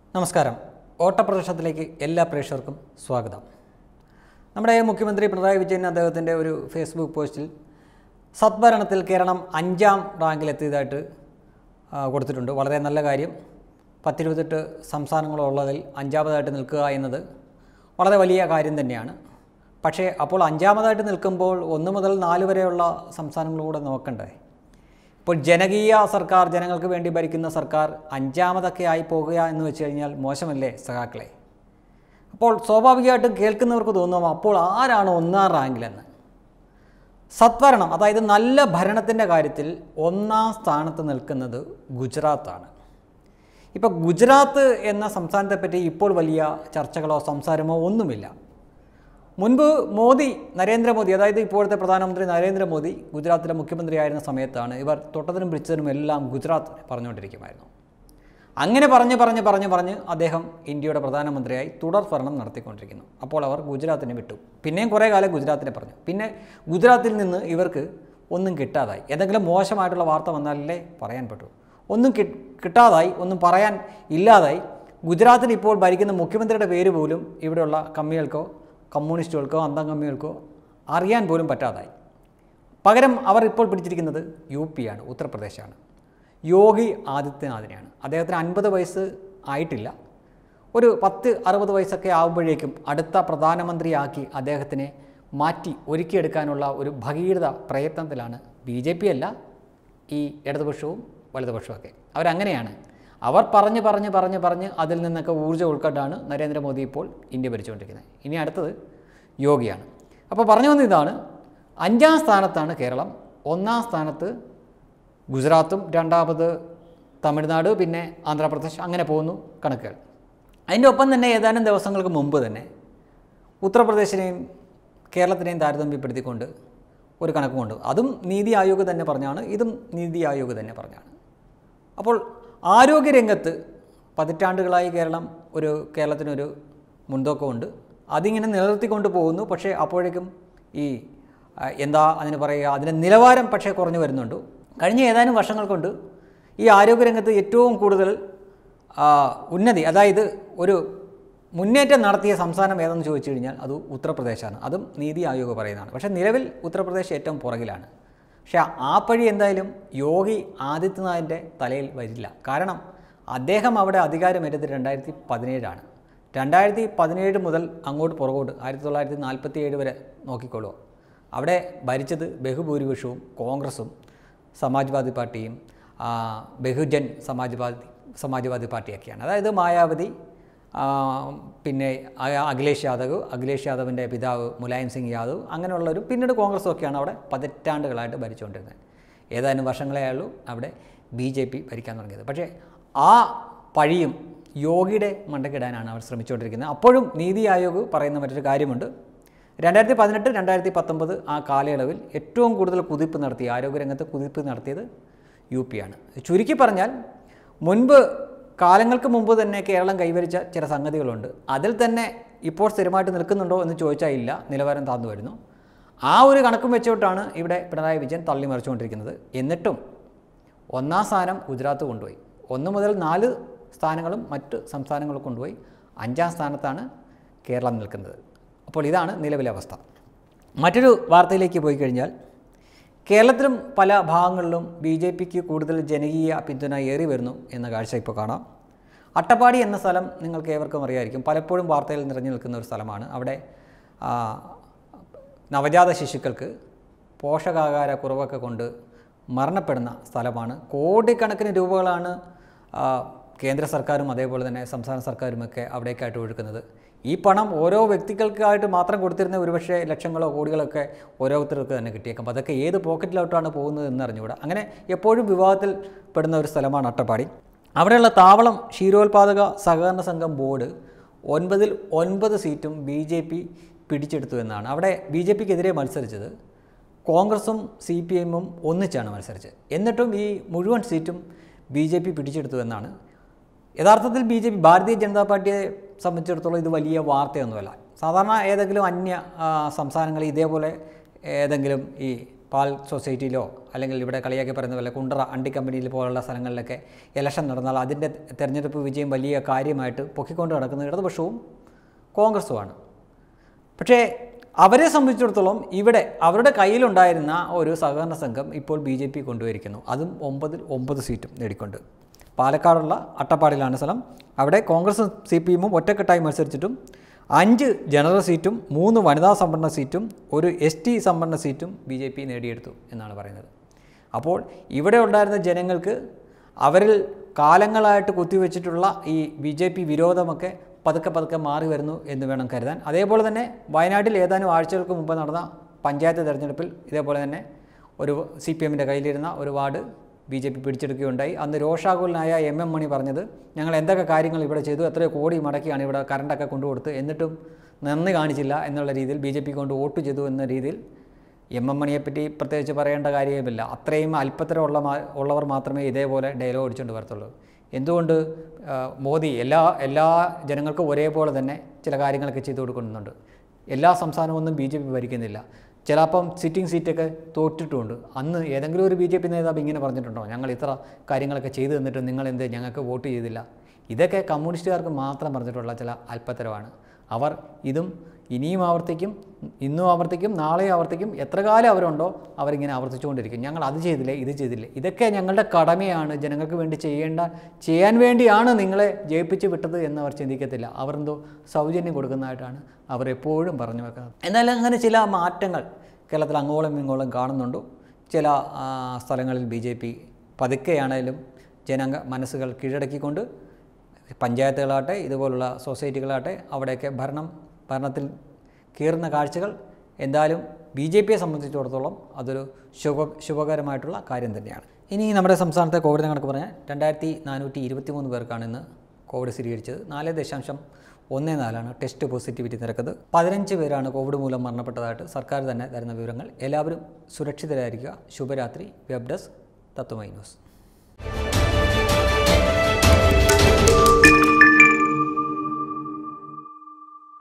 നമസ്കാരം ഓട്ടപ്രദർശനത്തിലേക്ക് എല്ലാ പ്രേക്ഷകർക്കും സ്വാഗതം നമ്മുടെ മുഖ്യമന്ത്രി പിണറായി വിജയൻ അദ്ദേഹത്തിൻ്റെ ഒരു ഫേസ്ബുക്ക് പോസ്റ്റിൽ സദ്ഭരണത്തിൽ കേരളം അഞ്ചാം റാങ്കിലെത്തിയതായിട്ട് ആ, കൊടുത്തിട്ടുണ്ട് വളരെ നല്ല കാര്യം പത്തിരുപത്തെട്ട് സംസ്ഥാനങ്ങളുള്ളതിൽ അഞ്ചാമതായിട്ട് നിൽക്കുക എന്നത് വളരെ വലിയ കാര്യം തന്നെയാണ് പക്ഷേ അപ്പോൾ അഞ്ചാമതായിട്ട് നിൽക്കുമ്പോൾ ഒന്ന് മുതൽ നാല് വരെയുള്ള സംസ്ഥാനങ്ങളൂടെ നോക്കണ്ടേ ഇപ്പോൾ ജനകീയ സർക്കാർ ജനങ്ങൾക്ക് വേണ്ടി ഭരിക്കുന്ന സർക്കാർ അഞ്ചാമതൊക്കെ ആയി പോകുക എന്ന് വെച്ച് കഴിഞ്ഞാൽ മോശമല്ലേ സഖാക്കളെ അപ്പോൾ സ്വാഭാവികമായിട്ടും കേൾക്കുന്നവർക്ക് തോന്നും അപ്പോൾ ആരാണ് ഒന്നാം റാങ്കിലെന്ന് സത്വരണം അതായത് നല്ല ഭരണത്തിൻ്റെ കാര്യത്തിൽ ഒന്നാം സ്ഥാനത്ത് നിൽക്കുന്നത് ഗുജറാത്താണ് ഇപ്പോൾ ഗുജറാത്ത് എന്ന സംസ്ഥാനത്തെപ്പറ്റി ഇപ്പോൾ വലിയ ചർച്ചകളോ സംസാരമോ ഒന്നുമില്ല മുൻപ് മോദി നരേന്ദ്രമോദി അതായത് ഇപ്പോഴത്തെ പ്രധാനമന്ത്രി നരേന്ദ്രമോദി ഗുജറാത്തിലെ മുഖ്യമന്ത്രിയായിരുന്ന സമയത്താണ് ഇവർ തൊട്ടതിനും പിടിച്ചതിനും എല്ലാം ഗുജറാത്ത് പറഞ്ഞുകൊണ്ടിരിക്കുമായിരുന്നു അങ്ങനെ പറഞ്ഞ് പറഞ്ഞ് പറഞ്ഞ് പറഞ്ഞ് അദ്ദേഹം ഇന്ത്യയുടെ പ്രധാനമന്ത്രിയായി തുടർ ഭരണം നടത്തിക്കൊണ്ടിരിക്കുന്നു അപ്പോൾ അവർ ഗുജറാത്തിനെ വിട്ടു പിന്നെയും കുറേ കാലം ഗുജറാത്തിനെ പറഞ്ഞു പിന്നെ ഗുജറാത്തിൽ നിന്ന് ഇവർക്ക് ഒന്നും കിട്ടാതായി എന്തെങ്കിലും മോശമായിട്ടുള്ള വാർത്ത വന്നാലല്ലേ പറയാൻ പറ്റൂ ഒന്നും കി കിട്ടാതായി ഒന്നും പറയാൻ ഇല്ലാതായി ഗുജറാത്തിൽ ഇപ്പോൾ ഭരിക്കുന്ന മുഖ്യമന്ത്രിയുടെ പേര് പോലും ഇവിടെയുള്ള കമ്മികൾക്കോ കമ്മ്യൂണിസ്റ്റുകൾക്കോ അന്തം കമ്മികൾക്കോ അറിയാൻ പോലും പറ്റാതായി പകരം അവർ ഇപ്പോൾ പിടിച്ചിരിക്കുന്നത് യു പിയാണ് ഉത്തർപ്രദേശാണ് യോഗി ആദിത്യനാഥിനെയാണ് അദ്ദേഹത്തിന് അൻപത് വയസ്സ് ആയിട്ടില്ല ഒരു പത്ത് അറുപത് വയസ്സൊക്കെ ആകുമ്പോഴേക്കും അടുത്ത പ്രധാനമന്ത്രിയാക്കി അദ്ദേഹത്തിനെ മാറ്റി ഒരുക്കിയെടുക്കാനുള്ള ഒരു ഭഗീരഥ പ്രയത്നത്തിലാണ് ബി ജെ പി അല്ല ഈ ഇടതുപക്ഷവും വലതുപക്ഷവും ഒക്കെ അവരങ്ങനെയാണ് അവർ പറഞ്ഞ് പറഞ്ഞ് പറഞ്ഞ് പറഞ്ഞ് അതിൽ നിന്നൊക്കെ ഊർജ്ജം ഉൾക്കൊണ്ടാണ് നരേന്ദ്രമോദി ഇപ്പോൾ ഇന്ത്യ ഭരിച്ചുകൊണ്ടിരിക്കുന്നത് ഇനി അടുത്തത് യോഗിയാണ് അപ്പോൾ പറഞ്ഞു വന്ന ഇതാണ് അഞ്ചാം സ്ഥാനത്താണ് കേരളം ഒന്നാം സ്ഥാനത്ത് ഗുജറാത്തും രണ്ടാമത് തമിഴ്നാട് പിന്നെ ആന്ധ്രാപ്രദേശ് അങ്ങനെ പോകുന്നു കണക്കുകൾ അതിൻ്റെ ഒപ്പം തന്നെ ഏതാനും ദിവസങ്ങൾക്ക് മുമ്പ് തന്നെ ഉത്തർപ്രദേശിനെയും കേരളത്തിനെയും താരതമ്യപ്പെടുത്തിക്കൊണ്ട് ഒരു കണക്ക് കൊണ്ട് അതും നീതി ആയോഗ് തന്നെ പറഞ്ഞാണ് ഇതും നീതി ആയോഗ് തന്നെ പറഞ്ഞാണ് അപ്പോൾ ആരോഗ്യരംഗത്ത് പതിറ്റാണ്ടുകളായി കേരളം ഒരു കേരളത്തിനൊരു മുൻതൂക്കമുണ്ട് അതിങ്ങനെ നിലനിർത്തിക്കൊണ്ട് പോകുന്നു പക്ഷേ അപ്പോഴേക്കും ഈ ആ, എന്താ അതിന് പറയുക അതിൻ്റെ നിലവാരം പക്ഷേ കുറഞ്ഞു വരുന്നുണ്ട് കഴിഞ്ഞ ഏതാനും വർഷങ്ങൾ കൊണ്ട് ഈ ആരോഗ്യരംഗത്ത് ഏറ്റവും കൂടുതൽ ആ, ഉന്നതി അതായത് ഒരു മുന്നേറ്റം നടത്തിയ സംസ്ഥാനം ഏതെന്ന് ചോദിച്ചു കഴിഞ്ഞാൽ അത് ഉത്തർപ്രദേശാണ് അതും നീതി ആയോഗ് പറയുന്നതാണ് പക്ഷേ നിലവിൽ ഉത്തർപ്രദേശ് ഏറ്റവും പുറകിലാണ് പക്ഷേ ആ പഴി എന്തായാലും യോഗി ആദിത്യനാഥിൻ്റെ തലയിൽ വരില്ല കാരണം അദ്ദേഹം അവിടെ അധികാരമേറ്റത് രണ്ടായിരത്തി പതിനേഴാണ് രണ്ടായിരത്തി പതിനേഴ് മുതൽ അങ്ങോട്ട് പുറകോട്ട് ആയിരത്തി തൊള്ളായിരത്തി നാൽപ്പത്തി ഏഴ് വരെ നോക്കിക്കോളൂ അവിടെ ഭരിച്ചത് ബഹുഭൂരിപക്ഷവും കോൺഗ്രസും സമാജ്വാദി പാർട്ടിയും ആ, ബഹുജൻ സമാജ്വാദി സമാജ്വാദി പാർട്ടിയൊക്കെയാണ് അതായത് മായാവതി ആ, പിന്നെ അ- അഖിലേഷ് യാദവ് അഖിലേഷ് യാദവിൻ്റെ പിതാവ് മുലായം സിംഗ് യാദവ് അങ്ങനെയുള്ളവരും പിന്നീട് കോൺഗ്രസും ഒക്കെയാണ് അവിടെ പതിറ്റാണ്ടുകളായിട്ട് ഭരിച്ചുകൊണ്ടിരുന്നത് ഏതാനും വർഷങ്ങളേ ആയുള്ളൂ അവിടെ ബി ജെ പി ഭരിക്കാൻ തുടങ്ങിയത് പക്ഷേ ആ പഴിയും യോഗിയുടെ മണ്ടക്കിടാനാണ് അവർ ശ്രമിച്ചുകൊണ്ടിരിക്കുന്നത് അപ്പോഴും നീതി ആയോഗ് പറയുന്ന മറ്റൊരു കാര്യമുണ്ട് രണ്ടായിരത്തി പതിനെട്ട് രണ്ടായിരത്തി പത്തൊമ്പത് ആ കാലയളവിൽ ഏറ്റവും കൂടുതൽ കുതിപ്പ് നടത്തി ആരോഗ്യരംഗത്ത് കുതിപ്പ് നടത്തിയത് യു പിയാണ് ചുരുക്കി പറഞ്ഞാൽ മുൻപ് കാലങ്ങൾക്ക് മുമ്പ് തന്നെ കേരളം കൈവരിച്ച ചില സംഗതികളുണ്ട് അതിൽ തന്നെ ഇപ്പോൾ സ്ഥിരമായിട്ട് നിൽക്കുന്നുണ്ടോ എന്ന് ചോദിച്ചാൽ ഇല്ല നിലവാരം താഴ്ന്നു വരുന്നു ആ ഒരു കണക്കും വെച്ചുകൊണ്ടാണ് ഇവിടെ പിണറായി വിജയൻ തള്ളി മറിച്ചുകൊണ്ടിരിക്കുന്നത് എന്നിട്ടും ഒന്നാം സ്ഥാനം ഗുജറാത്ത് കൊണ്ടുപോയി ഒന്ന് മുതൽ നാല് സ്ഥാനങ്ങളും മറ്റ് സംസ്ഥാനങ്ങളും കൊണ്ടുപോയി അഞ്ചാം സ്ഥാനത്താണ് കേരളം നിൽക്കുന്നത് അപ്പോൾ ഇതാണ് നിലവിലെ അവസ്ഥ മറ്റൊരു വാർത്തയിലേക്ക് പോയി കഴിഞ്ഞാൽ കേരളത്തിലും പല ഭാഗങ്ങളിലും ബി ജെ പിക്ക് കൂടുതൽ ജനകീയ പിന്തുണ ഏറി വരുന്നു എന്ന കാഴ്ച ഇപ്പോൾ കാണാം അട്ടപ്പാടി എന്ന സ്ഥലം നിങ്ങൾക്ക് ഏവർക്കും അറിയായിരിക്കും പലപ്പോഴും വാർത്തയിൽ നിറഞ്ഞു നിൽക്കുന്ന ഒരു സ്ഥലമാണ് അവിടെ ആ, നവജാത ശിശുക്കൾക്ക് പോഷകാഹാര കുറവൊക്കെ കൊണ്ട് മരണപ്പെടുന്ന സ്ഥലമാണ് കോടിക്കണക്കിന് രൂപകളാണ് ആ, കേന്ദ്ര സർക്കാരും അതേപോലെ തന്നെ സംസ്ഥാന സർക്കാരുമൊക്കെ അവിടേക്കായിട്ട് ഒഴുക്കുന്നത് ഈ പണം ഓരോ വ്യക്തികൾക്കായിട്ട് മാത്രം കൊടുത്തിരുന്ന ഒരുപക്ഷെ ലക്ഷങ്ങളോ കോടികളൊക്കെ ഓരോരുത്തർക്ക് തന്നെ കിട്ടിയേക്കും അപ്പോൾ അതൊക്കെ ഏത് പോക്കറ്റിലോട്ടാണ് പോകുന്നത് എന്ന് അറിഞ്ഞുകൂടാ അങ്ങനെ എപ്പോഴും വിവാദത്തിൽ പെടുന്ന ഒരു സ്ഥലമാണ് അട്ടപ്പാടി അവിടെയുള്ള താവളം ക്ഷീരോത്പാദക സഹകരണ സംഘം ബോർഡ് ഒൻപതിൽ ഒൻപത് സീറ്റും ബി ജെ പി പിടിച്ചെടുത്തു എന്നാണ് അവിടെ ബി ജെ പിക്കെതിരെ മത്സരിച്ചത് കോൺഗ്രസും സി പി എമ്മും ഒന്നിച്ചാണ് മത്സരിച്ചത് എന്നിട്ടും ഈ മുഴുവൻ സീറ്റും ബി ജെ പി പിടിച്ചെടുത്തു എന്നാണ് യഥാർത്ഥത്തിൽ ബി ജെ പി ഭാരതീയ ജനതാ പാർട്ടിയെ സംബന്ധിച്ചിടത്തോളം ഇത് വലിയ വാർത്തയൊന്നുമല്ല സാധാരണ ഏതെങ്കിലും അന്യ ആ, സംസ്ഥാനങ്ങളിൽ ഇതേപോലെ ഏതെങ്കിലും ഈ പാൽ സൊസൈറ്റിയിലോ അല്ലെങ്കിൽ ഇവിടെ കളിയാക്കി പറയുന്ന പോലെ കുണ്ടറ അണ്ടി കമ്പനിയിൽ പോലുള്ള സ്ഥലങ്ങളിലൊക്കെ ഇലക്ഷൻ നടന്നാൽ അതിൻ്റെ തെരഞ്ഞെടുപ്പ് വിജയം വലിയ കാര്യമായിട്ട് പൊക്കിക്കൊണ്ട് നടക്കുന്നത് ഇടതുപക്ഷവും കോൺഗ്രസുമാണ് പക്ഷേ അവരെ സംബന്ധിച്ചിടത്തോളം ഇവിടെ അവരുടെ കയ്യിലുണ്ടായിരുന്ന ഒരു സഹകരണ സംഘം ഇപ്പോൾ ബി ജെ പി കൊണ്ടുവരിക്കുന്നു അതും ഒമ്പതിൽ ഒമ്പത് സീറ്റും നേടിക്കൊണ്ട് പാലക്കാടുള്ള അട്ടപ്പാടിയിലാണ് സ്ഥലം അവിടെ കോൺഗ്രസും സി പി എമ്മും ഒറ്റക്കെട്ടായി മത്സരിച്ചിട്ടും അഞ്ച് ജനറൽ സീറ്റും മൂന്ന് വനിതാ സംവരണ സീറ്റും ഒരു എസ് ടി സംവരണ സീറ്റും ബി ജെ പി നേടിയെടുത്തു എന്നാണ് പറയുന്നത് അപ്പോൾ ഇവിടെ ഉണ്ടായിരുന്ന ജനങ്ങൾക്ക് അവരിൽ കാലങ്ങളായിട്ട് കുത്തിവെച്ചിട്ടുള്ള ഈ ബി ജെ പി വിരോധമൊക്കെ പതുക്കെ പതുക്കെ മാറി വരുന്നു എന്ന് വേണം കരുതാൻ അതേപോലെ തന്നെ വയനാട്ടിൽ ഏതാനും ആഴ്ചകൾക്ക് മുമ്പ് നടന്ന പഞ്ചായത്ത് തെരഞ്ഞെടുപ്പിൽ ഇതേപോലെ തന്നെ ഒരു സി പി എമ്മിൻ്റെ കയ്യിലിരുന്ന ഒരു വാർഡ് ബി ജെ പി പിടിച്ചെടുക്കുകയുണ്ടായി അന്ന് രോഷാകുലനായ എം എം മണി പറഞ്ഞത് ഞങ്ങൾ എന്തൊക്കെ കാര്യങ്ങൾ ഇവിടെ ചെയ്തു എത്രയോ കോടി മടക്കിയാണ് ഇവിടെ കറണ്ടൊക്കെ കൊണ്ടുകൊടുത്ത് എന്നിട്ടും നന്ദി കാണിച്ചില്ല എന്നുള്ള രീതിയിൽ ബി ജെ പി കൊണ്ട് വോട്ട് ചെയ്തു എന്ന രീതിയിൽ എം എം മണിയെപ്പറ്റി പ്രത്യേകിച്ച് പറയേണ്ട കാര്യമില്ല അത്രയും അല്പത്തരം ഉള്ള മാ- ഉള്ളവർ മാത്രമേ ഇതേപോലെ ഡയലോഗ് അടിച്ചുകൊണ്ട് വരത്തുള്ളൂ എന്തുകൊണ്ട് ആ, മോദി എല്ലാ എല്ലാ ജനങ്ങൾക്കും ഒരേപോലെ തന്നെ ചില കാര്യങ്ങളൊക്കെ ചെയ്തു കൊടുക്കുന്നുണ്ട് എല്ലാ സംസ്ഥാനമൊന്നും ബി ജെ പി ഭരിക്കുന്നില്ല ചിലപ്പം സിറ്റിംഗ് സീറ്റൊക്കെ തോറ്റിട്ടുമുണ്ട് അന്ന് ഏതെങ്കിലും ഒരു ബി ജെ പി നേതാവ് ഇങ്ങനെ പറഞ്ഞിട്ടുണ്ടോ ഞങ്ങൾ ഇത്ര കാര്യങ്ങളൊക്കെ ചെയ്തു തന്നിട്ട് നിങ്ങൾ എന്ത് ഞങ്ങൾക്ക് വോട്ട് ചെയ്തില്ല ഇതൊക്കെ കമ്മ്യൂണിസ്റ്റുകാർക്ക് മാത്രം പറഞ്ഞിട്ടുള്ള ചില അല്പത്തരമാണ് അവർ ഇതും ഇനിയും ആവർത്തിക്കും ഇന്നും ആവർത്തിക്കും നാളെയും ആവർത്തിക്കും എത്ര കാലം അവരുണ്ടോ അവരിങ്ങനെ ആവർത്തിച്ചുകൊണ്ടിരിക്കും ഞങ്ങൾ അത് ചെയ്തില്ലേ ഇത് ചെയ്തില്ലേ ഇതൊക്കെ ഞങ്ങളുടെ കടമയാണ് ജനങ്ങൾക്ക് വേണ്ടി ചെയ്യേണ്ട ചെയ്യാൻ വേണ്ടിയാണ് നിങ്ങളെ ജയിപ്പിച്ച് വിട്ടത് എന്ന് അവർ ചിന്തിക്കത്തില്ല അവർ എന്തോ സൗജന്യം കൊടുക്കുന്നതായിട്ടാണ് അവർ എപ്പോഴും പറഞ്ഞു വെക്കുന്നത് എന്നാലും അങ്ങനെ ചില മാറ്റങ്ങൾ കേരളത്തിൽ അങ്ങോളം ഇങ്ങോളം കാണുന്നുണ്ട് ചില ആ, സ്ഥലങ്ങളിൽ ബി ജെ പി പതുക്കെയാണേലും ജനങ്ങ മനസ്സുകൾ കീഴടക്കിക്കൊണ്ട് പഞ്ചായത്തുകളാട്ടെ ഇതുപോലുള്ള സൊസൈറ്റികളാട്ടെ അവിടെയൊക്കെ ഭരണം ഭരണത്തിൽ കീറുന്ന കാഴ്ചകൾ എന്തായാലും ബി ജെ പിയെ സംബന്ധിച്ചിടത്തോളം അതൊരു ശുഭ ശുഭകരമായിട്ടുള്ള കാര്യം തന്നെയാണ് ഇനി നമ്മുടെ സംസ്ഥാനത്തെ കോവിഡ് കണക്ക് പറഞ്ഞാൽ രണ്ടായിരത്തി നാനൂറ്റി ഇരുപത്തി മൂന്ന് പേർക്കാണ് ഇന്ന് കോവിഡ് സ്ഥിരീകരിച്ചത് നാല് ദശാംശം ഒന്ന് നാലാണ് ടെസ്റ്റ് പോസിറ്റിവിറ്റി നിരക്കുന്നത് പതിനഞ്ച് പേരാണ് കോവിഡ് മൂലം മരണപ്പെട്ടതായിട്ട് സർക്കാർ തന്നെ തരുന്ന വിവരങ്ങൾ എല്ലാവരും സുരക്ഷിതരായിരിക്കുക ശുഭരാത്രി വെബ് ഡെസ്ക് തത്വമൈ ന്യൂസ്